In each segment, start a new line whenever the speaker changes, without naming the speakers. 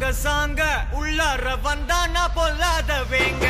சாங்க உள்ளார வந்தானா பொல்லாத வேங்க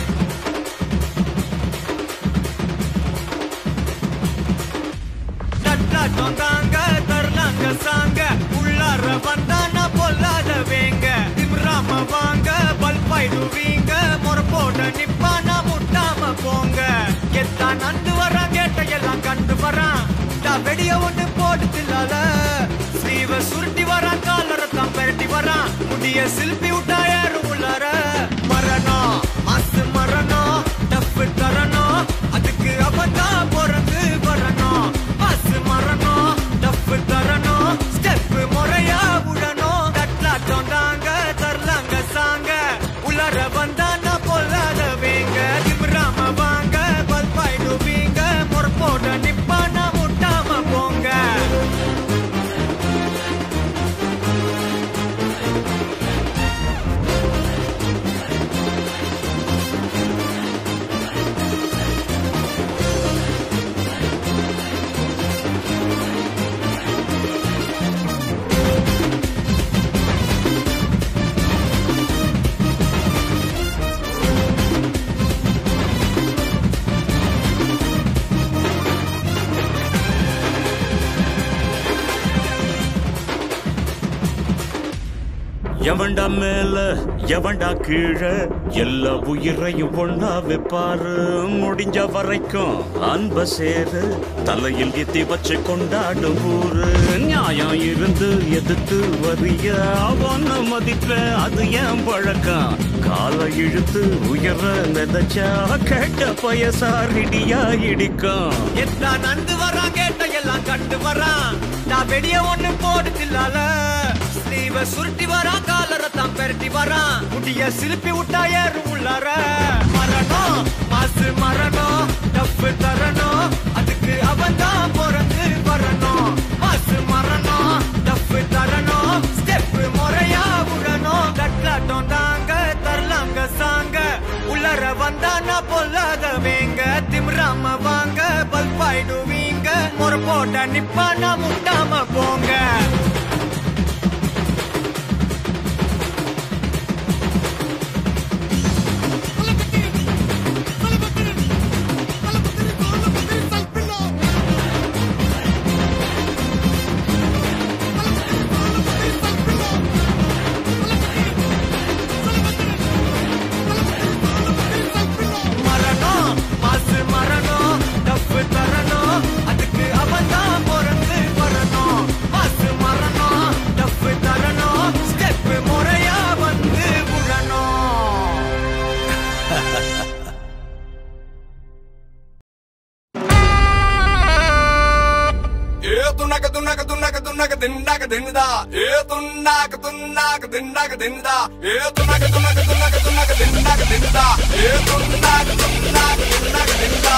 தட்டாட்டம் தாங்க தரலாங்க சாங்க உள்ளார வந்தானா பொல்லாத வேங்க திம்ராம வாங்க பல்பாயிடுவீங்க முறப்போட நிப்பானா முட்டாம போங்க எத்தான் நந்து வரான் கேட்டையெல்லாம் கண்டு வரான் டா வெடிய ஒண்ணு போட்டு தில்லால ஸ்லீவ சுருட்டி வரான் காலரத்தான் பெரட்டி வரான் முடிய சில்பி விட்டா யாரும் உள்ளார மரணம் மாசு மரணம் டப்பு தரணும் அதுக்கு அவதான் பிறந்து வரணும் மாசு மரணம் டப்பு தரணும் ஸ்டெப் முறையா விடணும் தட்லாட்டம் தாங்க தரலாங்க சாங்க உள்ளார வந்தானா பொல்லாத வேங்க திமிராம வாங்க பல்பாயிடுவீங்க முறப்போட நிப்பானா முட்டாம போங்க
எவன்டா மேல எவன்டா கீழே எல்லா உயிரையும் ஒண்ணா வைப்பாரு முடிஞ்ச வரைக்கும் அன்ப சேரு தலையில் எத்தி வச்சு கொண்டாடும் ஊரு நியாயம் இருந்து எதிர்த்து வரிய அவன மதிப்ப அது ஏன் பழக்கம் காலை இழுத்து உயர மிதச்சா கேட்ட பயசாரிடியா இடிக்கும்
எத்தா நந்து வரான் கேட்ட எல்லாம் கண்டு வரான் நான் வெடிய ஒண்ணு போடு தில்லால ஸ்லீவ சுருட்டி வரான் காலரத்தான் பெரட்டி வரான் முடிய சிலுப்பி விட்டா ஏறும் உள்ளார மரணம் மாசு மரணம் டப்பு தரணும் அதுக்கு அவன் தான் பிறந்து வரணும் மாசு மரணம் டப்பு தரணும் ஸ்டெப் முறையா விடணும் தட்லாட்டம் தாங்க தரலாங்க சாங்க உள்ளர வந்தானா பொல்லாத வேங்க திமிராம வாங்க பல்பாயிடுவீங்க முறை போட்ட நிப்பானா முட்டாம போங்க மரணம் மாசு மரணம் டப்பு தரணும் அதுக்கு அவன் தான் பிறந்து வரணும் மாசு மரணம் டப்பு தரணும் ஸ்டெப் முறையா வந்து விழணும்
ఏ తున్నక తున్నక తున్నక తున్నక తిన్నాక తిన్నదా ఏ తున్నాక తున్నాక తిన్నాక తిన్నదా ఏ తున్నక తున్నక తున్నక తున్నక తిన్నాక తిన్నదా ఏ తున్నాక తున్నాక తిన్నాక తిన్నదా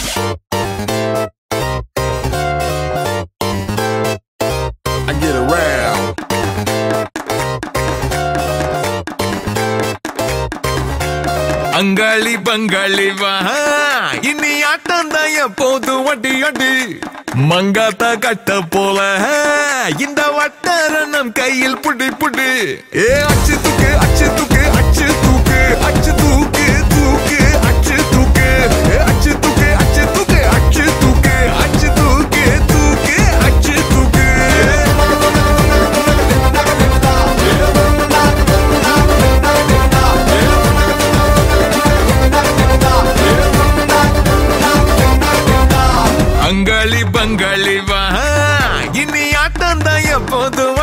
I get around. அங்காளி பங்காளி வா இனி ஆட்டம் தான் எப்போது வட்டி அடி மங்காத்தா கட்ட போல இந்த வட்டாரணம் கையில் புடி புடி ஏ அச்சு தூக்கு அச்சு தூக்கு அச்சு தூக்கு அச்சு தூக்கு தூக்கு அச்சு தூக்கு ஏ அச்சு தூக்கு அச்சு தூக்கு அச்சு தூக்கு அச்சு தூக்கு தூக்கு அச்சு தூக்கு அங்காளி பங்காளி வா இனி ஆட்டம் தான் எப்போது